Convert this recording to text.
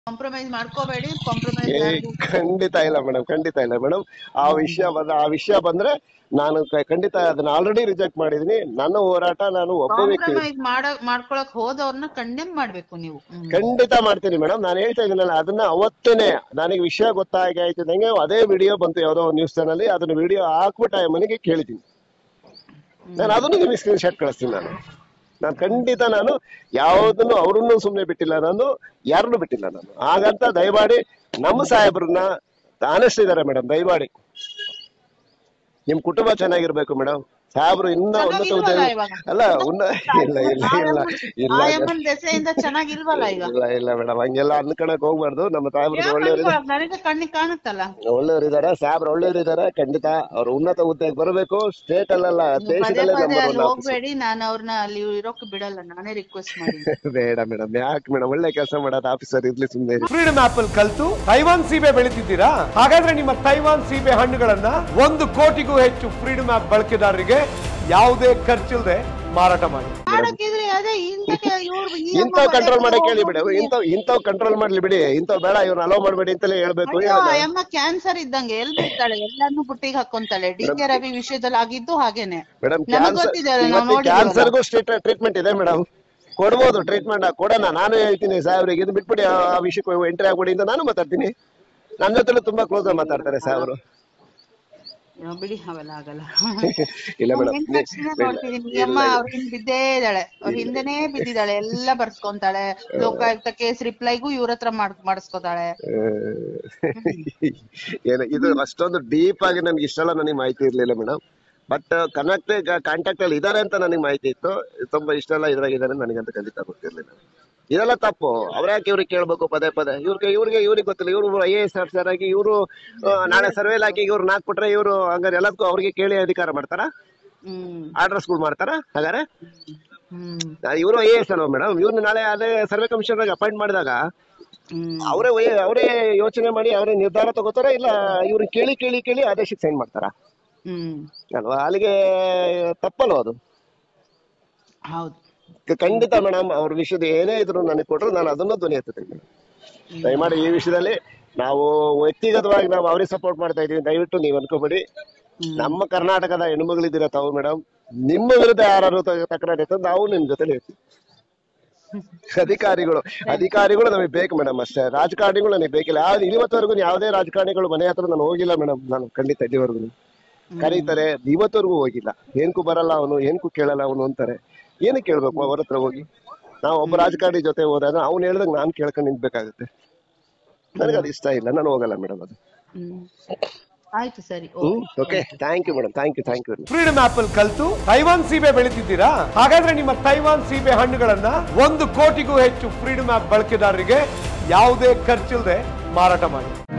Compromise ಮಾಡ್ಕೋಬೇಡಿ compromise ಏ, ಖಂಡಿತ ಇಲ್ಲ ಮೇಡಮ್ ಖಂಡಿತ ಇಲ್ಲ ಮೇಡಮ್ ಆ ವಿಷಯ ಬಂದ ಆ ವಿಷಯ ಬಂದ್ರೆ ನಾನು ಕ- ಖಂಡಿತ ಅದನ್ನ ಆಲ್ರೆಡಿ ರಿಜೆಕ್ಟ್ ಮಾಡಿದೀನಿ ನನ್ನ ಹೋರಾಟ ನಾನು ಒಬ್ಬ ವ್ಯಕ್ತಿ ಕಾಂಪ್ರಮೈಸ್ ಮಾಡ ಮಾಡ್ಕೊಳಕ್ ಹೋದವ್ರನ್ನ ಕಂಡೆಮ್ ಮಾಡ್ಬೇಕು ನೀವು ಹ್ಮ್. ಖಂಡಿತ ಮಾಡ್ತೀನಿ ಮೇಡಮ್ ನಾನು ಹೇಳ್ತಾ ಇದೀನಲ್ಲ ಅದನ್ನ ಅವತ್ತೇನೆ ನನಗೆ ವಿಷಯ ಗೊತ್ತಾಗಿ ಆಯ್ತಿದಂಗೆ ಅದೇ ವಿಡಿಯೋ ಬಂತು ಯಾವ್ದೋ ನ್ಯೂಸ್ ಚಾನಲ್ ಅದನ್ನ ವಿಡಿಯೋ ಹಾಕ್ಬಿಟ್ಟು ಆ ಮನೆಗೆ ಕೇಳಿದ್ದೀನಿ ನಾನು ಅದನ್ನು ನಿಮಗೆ ಸ್ಕ್ರೀನ್ ಶಾಟ್ ಕಳಿಸ್ತೀನಿ ನಾನು ನಾನು ಖಂಡಿತ ನಾನು ಯಾವುದನ್ನು ಅವ್ರನ್ನು ಸುಮ್ಮನೆ ಬಿಟ್ಟಿಲ್ಲ ನಾನು ಯಾರನ್ನು ಬಿಟ್ಟಿಲ್ಲ ನಾನು ಹಾಗಂತ ದಯಮಾಡಿ ನಮ್ಮ ಸಾಹೇಬ್ರನ್ನ ಆನೆಸ್ಟ್ ಇದಾರೆ ಮೇಡಮ್ ದಯಮಾಡಿ ನಿಮ್ ಕುಟುಂಬ ಚೆನ್ನಾಗಿರ್ಬೇಕು ಮೇಡಮ್ ಸಾಹೇಬ್ರು ಇನ್ನ ಉನ್ನತ ಹುದ್ದೆ ಚೆನ್ನಾಗಿಲ್ವಲ್ಲ ಇವಾಗ? ಅಲ್ಲ ಉನ್ನ ಇಲ್ಲ ಇಲ್ಲ ಇಲ್ಲ ಇಲ್ಲ ಆಯಮ್ಮನ್ ದೆಸೆಯಿಂದ ಚೆನ್ನಾಗಿಲ್ವಲ್ಲ ಈಗ ಇಲ್ಲ ಇಲ್ಲ ಮೇಡಮ್ ಹಂಗೆಲ್ಲ ಅನ್ಕೊಳಕ್ ಹೋಗ್ಬಾರ್ದು ನಮ್ಮ ಸಾಹೇಬ್ರು ಒಳ್ಳೆಯವ್ರು ನನಗೆ ಕಣ್ಣಿಗೆ ಕಾಣುತ್ತಲ್ಲ ಒಳ್ಳೆಯವರಿದ್ದಾರೆ ಸಾಹೇಬ್ರು ಒಳ್ಳೆಯವರಿದ್ದಾರೆ ಖಂಡಿತ ಅವ್ರು ಉನ್ನತ ಹುದ್ದೆಗೆ ಬರಬೇಕು ಸ್ಟೇಟ್ ಅಲ್ಲಲ್ಲ ಪದೇ ದೇಶದಲ್ಲೇ ಪದೇ ನಂಬರ್ ಅಲ್ಲಿ ಒನ್ ಹೋಗ್ಬೇಡಿ ನಾನು ಅವ್ರನ್ನ ಅಲ್ಲಿ ಇರೋಕ್ ಬಿಡಲ್ಲ ನಾನೇ ರಿಕ್ವೆಸ್ಟ್ ಮಾಡಿ ಬೇಡ ಮೇಡಮ್ ಯಾಕೆ ಮೇಡಮ್ ಒಳ್ಳೆ ಕೆಲಸ ಮಾಡೋದು ಆಫೀಸರ್ ಇರ್ಲಿ ಸುಮ್ಮನೆ ಫ್ರೀಡಮ್ ಆಪ್ ಅಲ್ಲಿ ಕಲ್ತು ತೈವಾನ್ ಸೀಬೆ ಬೆಳಿತಿದ್ದೀರಾ ಹಾಗಾದ್ರೆ ನಿಮ್ಮ ತೈವಾನ್ ಸೀಬೆ ಹಣ್ಣುಗಳನ್ನ ಒಂದು ಕೋಟಿಗೂ ಹೆಚ್ಚು ಫ್ರೀಡಮ್ ಆಪ್ ಬಳಕೆದಾರರಿಗೆ ಯಾವುದೇ ಖರ್ಚಿಲ್ಲದೆ ಮಾರಾಟ ಮಾಡಿ ಮಾಡಕ್ಕಿದ್ರೆ ಅದೇ ಇಂಥಕ್ಕೆ ಇವ್ರು ಈ ಅಮ್ಮ ಇಂಥವ್ ಕಂಟ್ರೋಲ್ ಮನೆಗೆ ಮಾಡಕ್ ಹೇಳಿ ಬಿಡಿ ಹೋಗ್ಬಿಟ್ಟು ಇಂಥವ್ ಇಂಥವ್ ಕಂಟ್ರೋಲ್ ಮಾಡ್ಲಿ ಬಿಡಿ ಇಂಥವ್ ಬೇಡ ಇವ್ರನ್ನ ಅಲೋ ಮಾಡ್ಬೇಡಿ ಅಂತಲೇ ಹೇಳ್ಬೇಕು ಅಯ್ಯೋ ಹೇಳೋದು. ಅಮ್ಮ ಕ್ಯಾನ್ಸರ್ ಇದ್ದಂಗೆ ಎಲ್ ಬಿಡ್ತಾಳೆ ಎಲ್ಲಾನು ಬುಟ್ಟಿಗೆ ಹಾಕೊಂತಾಳೆ ಡಿ ಕೆ ರವಿ ವಿಷಯದಲ್ಲಿ ಆಗಿದ್ದು ಹಾಗೇನೆ ಮೇಡಮ್ ನಮಗ್ ಕ್ಯಾನ್ಸರ್ ಗೊತ್ತಿದೆ ಅಲ್ಲ, ನಾವು ನೋಡಿದೀವಲ್ಲ. ಕ್ಯಾನ್ಸರ್ಗೂ ಟ್ರೀಟ್ಮೆಂಟ್ ಇದೆ ಮೇಡಮ್ ಕೊಡ್ಬೋದು ಟ್ರೀಟ್ಮೆಂಟ್ ಕೊಡೋಣ ನಾನು ಹೇಳ್ತೀನಿ ಸಾಹೇಬ್ರಿಗೆ ಇದು ಬಿಟ್ಬಿಡಿ ಆ ಆ ವಿಷಯಕ್ಕೆ ಎಂಟ್ರಿ ಆಗ್ಬಿಡಿ ಅಂತ ನಾನು ಮಾತಾಡ್ತೀನಿ ನನ್ನ ಹತ್ರ ತುಂಬಾ ಕ್ಲೋಸ್ ಆಗಿ ಮಾತಾಡ್ತಾರೆ ಸಾಹೇಬ್ರು ಅಯ್ಯೋ, ಬಿಡಿ ಅವೆಲ್ಲ ಆಗಲ್ಲ ಇಲ್ಲ ಮೇಡಮ್ ಹೆಣ್ ತಕ್ಷಣ ನೋಡ್ತಿದೀನಿ ಈ ಅಮ್ಮ ಅವ್ರ ಹಿಂದ್ ಬಿದ್ದೇ ಇದ್ದಾಳೆ ಅವ್ರ ಹಿಂದೆನೇ ಬಿದ್ದಿದ್ದಾಳೆ ಎಲ್ಲ ಬರ್ಸ್ಕೊಂತಾಳೆ ಲೋಕಾಯುಕ್ತ ಕೇಸ್ ರಿಪ್ಲೈಗೂ ಇವ್ರ ಹತ್ರ ಮಾಡ್ ಮಾಡಿಸ್ಕೊತಾಳೆ ಏನು ಇದು ಅಷ್ಟೊಂದು ಡೀಪ್ ಆಗಿ ನನ್ಗೆ ಇಷ್ಟೆಲ್ಲ ನನಗೆ ಮಾಹಿತಿ ಇರ್ಲಿಲ್ಲ ಮೇಡಮ್ ಬಟ್ ಕನೆಕ್ಟ್ ಕಾಂಟ್ಯಾಕ್ಟ್ ಅಲ್ಲಿ ಇದಾರೆ ಅಂತ ನನಗೆ ಮಾಹಿತಿ ಇತ್ತು ತುಂಬಾ ಇಷ್ಟೆಲ್ಲ ಇದ್ರಾಗಿದ್ದಾರೆ ನನಗಂತ ಖಂಡಿತ ಗೊತ್ತಿರ್ಲಿಲ್ಲ ಇದೆಲ್ಲ ತಪ್ಪು ಅವ್ರ್ಯಾಕೆ ಇವ್ರಿಗೆ ಕೇಳ್ಬೇಕು ಪದೇ ಪದೇ ಇವ್ರಿಗೆ ಇವ್ರಿಗೆ ಇವ್ರಿಗೆ ಗೊತ್ತಿಲ್ಲ ಇವ್ರು ಐ ಎ ಎಸ್ ಆಫೀಸರ್ ಆಗಿ ಇವರು ನಾಳೆ ಸರ್ವೆ ಇಲಾಖೆಗೆ ಇವ್ರು ನಾಕ್ ಕೊಟ್ರೆ ಇವ್ರು ಹಂಗಾರೆ ಎಲ್ಲದಕ್ಕೂ ಅವ್ರಿಗೆ ಕೇಳಿ ಅಧಿಕಾರ ಮಾಡ್ತಾರ ಹ್ಮ್ ಆರ್ಡರ್ಸ್ಗಳು ಮಾಡ್ತಾರ ಹಾಗಾದ್ರೆ ಹ್ಮ್ ಇವರು ಐ ಎ ಎಸ್ ಅಲ್ವಾ ಮೇಡಮ್ ಇವ್ರನ್ನ ನಾಳೆ ಅದೇ ಸರ್ವೆ ಕಮಿಷನರ್ ಅಪಾಯಿಂಟ್ ಮಾಡಿದಾಗ ಹ್ಮ್ ಅವರೇ ಅವರೇ ಯೋಚನೆ ಮಾಡಿ ಅವರೇ ನಿರ್ಧಾರ ತಗೋತಾರ ಇಲ್ಲ ಇವ್ರು ಕೇಳಿ ಕೇಳಿ ಕೇಳಿ ಆದೇಶಕ್ಕೆ ಸೈನ್ ಮಾಡ್ತಾರ ಹ್ಮ್ ಅಲ್ವಾ ಅಲ್ಲಿಗೆ ತಪ್ಪಲ್ವ ಅದು ಹೌದು ಕ- ಖಂಡಿತ ಮೇಡಮ್ ಅವ್ರ ವಿಷಯದ ಏನೇ ಇದ್ರು ನನಗೆ ಕೊಟ್ರು ನಾನು ಅದನ್ನು ಧ್ವನಿ ಎತ್ತುತ್ತೇನೆ ದಯಮಾಡಿ ಈ ವಿಷಯದಲ್ಲಿ ನಾವು ವ್ಯಕ್ತಿಗತವಾಗಿ ನಾವು ಅವ್ರಿಗೆ ಸಪೋರ್ಟ್ ಮಾಡ್ತಾ ಇದೀವಿ ದಯವಿಟ್ಟು ನೀವು ಅನ್ಕೋಬೇಡಿ ನಮ್ಮ ಕರ್ನಾಟಕದ ಹೆಣ್ಮಗಳಿದ್ದೀರ ತಾವು ಮೇಡಮ್ ನಿಮ್ಮ ವಿರುದ್ಧ ಯಾರು ತಕರಾರು ಇತ್ತು ನಾವು ನಿಮ್ ಜೊತೆಲಿ ಇರ್ತೀವಿ ಅಧಿಕಾರಿಗಳು ಅಧಿಕಾರಿಗಳು ನಮಗೆ ಬೇಕು ಮೇಡಮ್ ಅಷ್ಟೇ ರಾಜಕಾರಣಿಗಳು ನನಗೆ ಬೇಕಿಲ್ಲ ಯಾವ್ದು ಇವತ್ತವರೆಗೂ ಯಾವುದೇ ರಾಜಕಾರಣಿಗಳು ಮನೆ ಹತ್ರ ನಾನು ಹೋಗಿಲ್ಲ ಮೇಡಮ್ ನಾನು ಖಂಡಿತ ಇಲ್ಲಿವರೆಗೂ ಕರೀತಾರೆ ಇವತ್ತವರೆಗೂ ಹೋಗಿಲ್ಲ ಏನ್ಕು ಬರಲ್ಲ ಅವನು ಏನ್ಕು ಕೇಳಲ್ಲ ಅವನು ಅಂತಾರೆ ಏನಕ್ಕೆ ಕೇಳ್ಬೇಕು ಅವ್ರ ಹತ್ರ ಹೋಗಿ ನಾವು ಒಬ್ಬ ರಾಜಕಾರಣಿ ಜೊತೆ ಹೋದಾಗ ಅವ್ನು ಹೇಳ್ದಾಗ ನಾನು ಕೇಳ್ಕೊಂಡು ನಿಂತ್ಬೇಕಾಗುತ್ತೆ ನನಗೆ ಅದು ಇಷ್ಟ ಇಲ್ಲ ನಾನು ಹೋಗಲ್ಲ ಮೇಡಮ್ ಅದು ಹ್ಮ್ ಆಯ್ತು ಸರಿ ಹ್ಮ್ okay thank you madam thank you thank you freedom app ಅಲ್ಲಿ ಕಲ್ತು ತೈವಾನ್ ಸೀಬೆ ಬೆಳಿತಿದ್ದೀರಾ ಹಾಗಾದ್ರೆ ನಿಮ್ಮ ತೈವಾನ್ ಸೀಬೆ ಹಣ್ಣುಗಳನ್ನ ಒಂದು ಕೋಟಿಗೂ ಹೆಚ್ಚು ಫ್ರೀಡಮ್ ಆಪ್ ಬಳಕೆದಾರರಿಗೆ ಯಾವುದೇ ಖರ್ಚಿಲ್ಲದೆ ಮಾರಾಟ ಮಾಡಿ